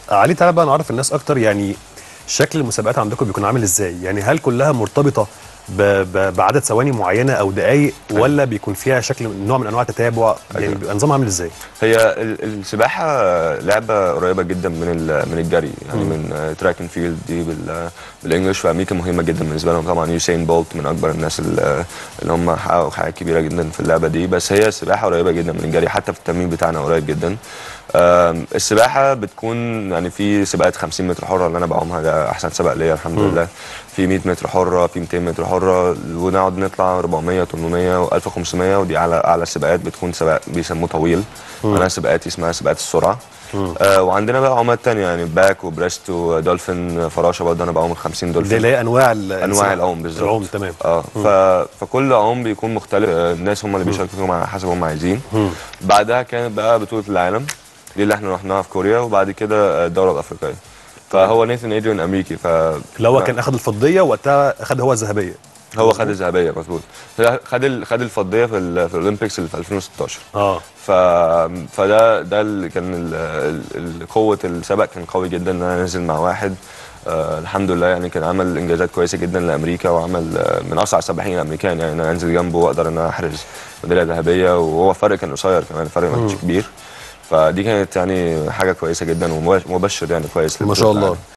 علي تعالى بقى نعرف الناس اكتر يعني شكل المسابقات عندكم بيكون عامل ازاي يعني هل كلها مرتبطه ب... ب... بعدد ثواني معينه او دقائق ولا بيكون فيها شكل نوع من انواع التتابع يعني أيوة. بيبقى نظامها عامل ازاي هي ال- السباحه لعبه قريبه جدا من ال- من الجري يعني من تراك اند فيلد دي بال- بالانجلش في امريكا مهمه جدا بالنسبه لهم طبعا يوسين بولت من اكبر الناس ال- اللي هم حققوا حاجات كبيره جدا في اللعبه دي بس هي السباحه قريبه جدا من الجري حتى في التمرين بتاعنا قريب جدا آم، السباحه بتكون يعني في سباقات 50 متر حره اللي انا بعومها ده احسن سباق ليا الحمد لله في 100 متر حره في 200 متر حره ونقعد نطلع 400 800 و1500 ودي على اعلى السباقات بتكون سباق بيسموه طويل انا سباقاتي اسمها سباقات السرعه آه وعندنا بقى عومات تانية يعني باك وبريست ودولفين فراشه برضه انا بعوم ال 50 دي دولفين اللي هي انواع ال- انواع العوم بالظبط العوم تمام اه ف... فكل عوم بيكون مختلف آه، الناس هم اللي بيشاركوا فيهم على حسب هم عايزين بعدها كانت بقى بطوله العالم دي اللي احنا رحناها في كوريا وبعد كده آه، الدوره الافريقيه فهو نيثن ادريان امريكي ف اللي هو كان اخد الفضيه وقتها اخد هو الذهبيه هو خد الذهبيه مظبوط خد ال... خد الفضيه في, ال... في الاولمبيكس اللي في 2016 اه ف... فده ده اللي كان ال... ال... ال- قوه السبق كان قوي جدا ان انا انزل مع واحد آه الحمد لله يعني كان عمل انجازات كويسه جدا لامريكا وعمل آه من اسرع السباحين الامريكان يعني ان انا انزل جنبه واقدر ان انا احرز ميداليه ذهبيه وهو فرق كان قصير كمان الفرق ما كانش كبير فدي كانت يعني حاجه كويسه جدا ومبشر يعني كويس ما لبطولة شاء الله العالم.